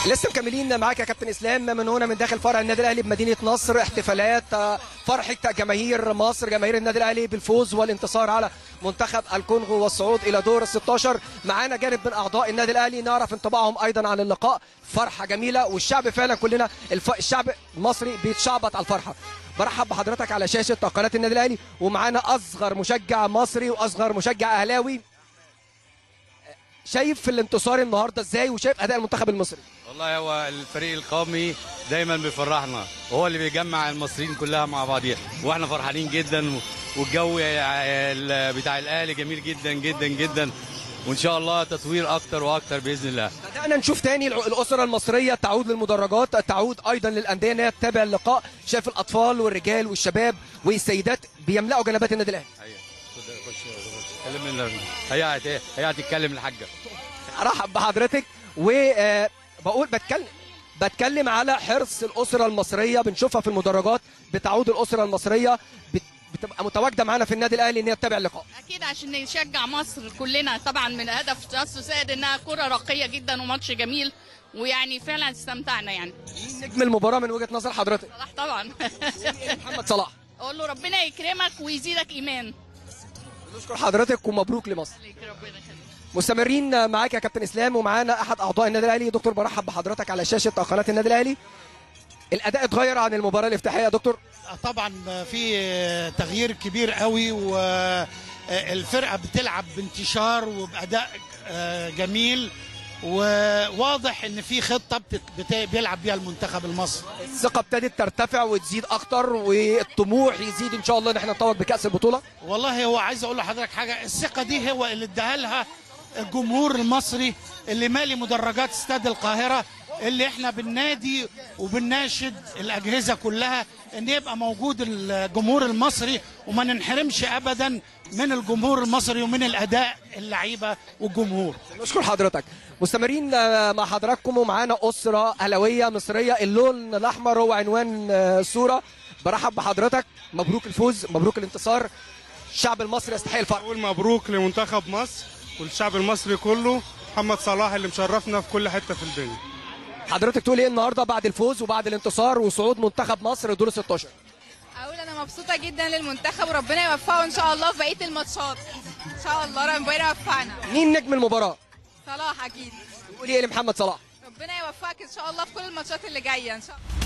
لسه مكملين معاك يا كابتن اسلام من هنا من داخل فرع النادي الاهلي بمدينه نصر احتفالات آه، فرحه جماهير مصر جماهير النادي الاهلي بالفوز والانتصار على منتخب الكونغو والصعود الى دور ال 16 معانا جانب من اعضاء النادي الاهلي نعرف انطباعهم ايضا عن اللقاء فرحه جميله والشعب فعلا كلنا الف... الشعب المصري بيتشعبط على الفرحه برحب بحضرتك على شاشه قناه النادي الاهلي ومعانا اصغر مشجع مصري واصغر مشجع اهلاوي شايف في الانتصار النهارده ازاي وشايف اداء المنتخب المصري والله هو الفريق القومي دايما بيفرحنا وهو اللي بيجمع المصريين كلها مع بعضيها واحنا فرحانين جدا والجو ال- بتاع الاهلي جميل جدا جدا جدا وان شاء الله تطوير اكتر واكتر باذن الله بدأنا نشوف تاني الع- الأسرة المصرية تعود للمدرجات تعود أيضا للأندية إن هي تتابع اللقاء شايف الأطفال والرجال والشباب والسيدات بيملأوا جنبات النادي الأهلي ايوه خد- خش كلم لنا هي هت- هي هتتكلم الحاجه أرحب بحضرتك وبقول بتكلم بتكلم على حرص الأسرة المصرية بنشوفها في المدرجات بتعود الأسرة المصرية بت- بتبقى متواجدة معانا في النادي الأهلي إن هي تتابع اللقاء اكيد عشان نشجع مصر كلنا طبعا من هدف مصر سائد انها كره راقيه جدا وماتش جميل ويعني فعلا استمتعنا يعني مين نجم المباراة من وجهة نظر حضرتك صلاح طبعا محمد صلاح اقول له ربنا يكرمك ويزيدك ايمان نشكر حضرتك ومبروك لمصر عليك ربنا يخليك مستمرين معاك يا كابتن اسلام ومعانا احد اعضاء النادي الاهلي دكتور برحب بحضرتك على شاشه قناه النادي الاهلي الاداء اتغير عن المباراه الافتتاحيه يا دكتور طبعا في تغيير كبير قوي والفرقه بتلعب بانتشار وباداء آه، جميل وواضح ان في خطه بت- بت- بيلعب بيها المنتخب المصري الثقه ابتدت ترتفع وتزيد اكتر والطموح يزيد ان شاء الله ان احنا نتوج بكاس البطوله والله هو عايز اقول لحضرتك حاجه الثقه دي هو اللي اداها لها الجمهور المصري اللي مالي مدرجات استاد القاهره اللي احنا بننادي وبنناشد الاجهزه كلها ان يبقى موجود الجمهور المصري وما ننحرمش ابدا من الجمهور المصري ومن الاداء اللعيبه والجمهور نشكر حضرتك مستمرين آه، مع حضراتكم ومعانا اسره اهلاويه مصريه اللون الاحمر هو عنوان آه، الصوره برحب بحضرتك مبروك الفوز مبروك الانتصار الشعب المصري يستحق الفرح أقول مبروك لمنتخب مصر والشعب المصري كله محمد صلاح اللي مشرفنا في كل حته في الدنيا حضرتك تقول ايه النهارده بعد الفوز وبعد الانتصار وصعود منتخب مصر دور 16 اقول انا مبسوطه جدا للمنتخب وربنا يوفقه ان شاء الله في بقيه الماتشات ان شاء الله ربنا يوفقنا مين نجم المباراه صلاح اكيد تقول ايه لمحمد صلاح ربنا يوفقك ان شاء الله في كل الماتشات اللي جايه ان شاء الله